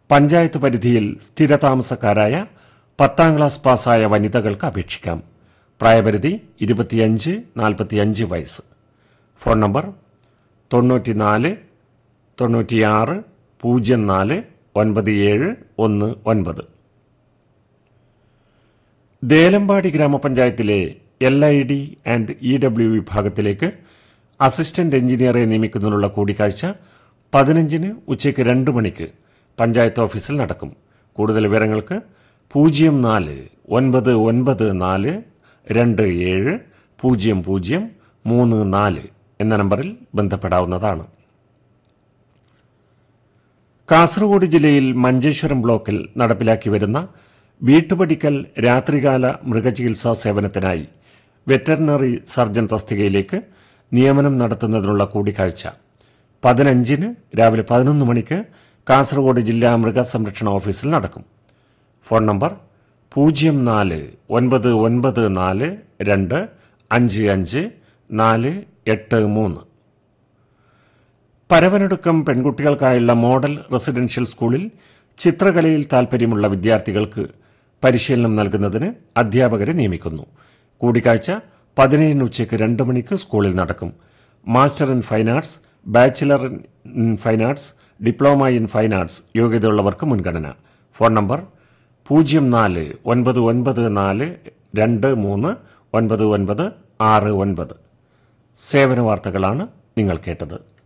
പഞ്ചായത്ത് പരിധിയിൽ സ്ഥിരതാമസക്കാരായ പത്താം ക്ലാസ് പാസ്സായ വനിതകൾക്ക് അപേക്ഷിക്കാം പ്രായപരിധി ഇരുപത്തിയഞ്ച് നാൽപ്പത്തിയഞ്ച് വയസ്സ് ഫോൺ നമ്പർ തൊണ്ണൂറ്റിനാല് തൊണ്ണൂറ്റിയാറ് പൂജ്യം നാല് ഒൻപത് ഏഴ് ഒന്ന് ഒൻപത് ദേലമ്പാടി ഗ്രാമപഞ്ചായത്തിലെ L I D and E W വിഭാഗത്തിലേക്ക് അസിസ്റ്റന്റ് എഞ്ചിനീയറെ നിയമിക്കുന്നതിനുള്ള കൂടിക്കാഴ്ച പതിനഞ്ചിന് ഉച്ചയ്ക്ക് രണ്ട് മണിക്ക് പഞ്ചായത്ത് ഓഫീസിൽ നടക്കും കൂടുതൽ വിവരങ്ങൾക്ക് പൂജ്യം നാല് ഒൻപത് ഒൻപത് നാല് രണ്ട് ഏഴ് പൂജ്യം പൂജ്യം മൂന്ന് നാല് എന്ന നമ്പറിൽ ബന്ധപ്പെടാവുന്നതാണ് കാസർഗോഡ് ജില്ലയിൽ മഞ്ചേശ്വരം ബ്ലോക്കിൽ നടപ്പിലാക്കി വരുന്ന വീട്ടുപടിക്കൽ രാത്രികാല മൃഗചികിത്സാ സേവനത്തിനായി വെറ്ററിനറി സർജൻ തസ്തികയിലേക്ക് നിയമനം നടത്തുന്നതിനുള്ള കൂടിക്കാഴ്ച പതിനഞ്ചിന് രാവിലെ പതിനൊന്ന് മണിക്ക് കാസർഗോഡ് ജില്ലാ മൃഗസംരക്ഷണ ഓഫീസിൽ നടക്കും ഫോൺ നമ്പർ പൂജ്യം നാല് ഒൻപത് ഒൻപത് നാല് രണ്ട് അഞ്ച് അഞ്ച് നാല് എട്ട് മൂന്ന് പരവനടുക്കം പെൺകുട്ടികൾക്കായുള്ള മോഡൽ റെസിഡൻഷ്യൽ സ്കൂളിൽ ചിത്രകലയിൽ താൽപ്പര്യമുള്ള വിദ്യാർത്ഥികൾക്ക് പരിശീലനം നൽകുന്നതിന് അധ്യാപകരെ നിയമിക്കുന്നു കൂടിക്കാഴ്ച പതിനേഴിന് ഉച്ചയ്ക്ക് രണ്ട് മണിക്ക് സ്കൂളിൽ നടക്കും master in fine arts bachelor in fine arts diploma in fine arts യോഗ്യതയുള്ളവർക്ക് മുൻഗണന ഫോൺ നമ്പർ പൂജ്യം നാല് ഒൻപത് ഒൻപത് നാല് രണ്ട് മൂന്ന് ഒൻപത് ഒൻപത് ആറ് ഒൻപത് സേവന വാർത്തകളാണ് നിങ്ങൾ കേട്ടത്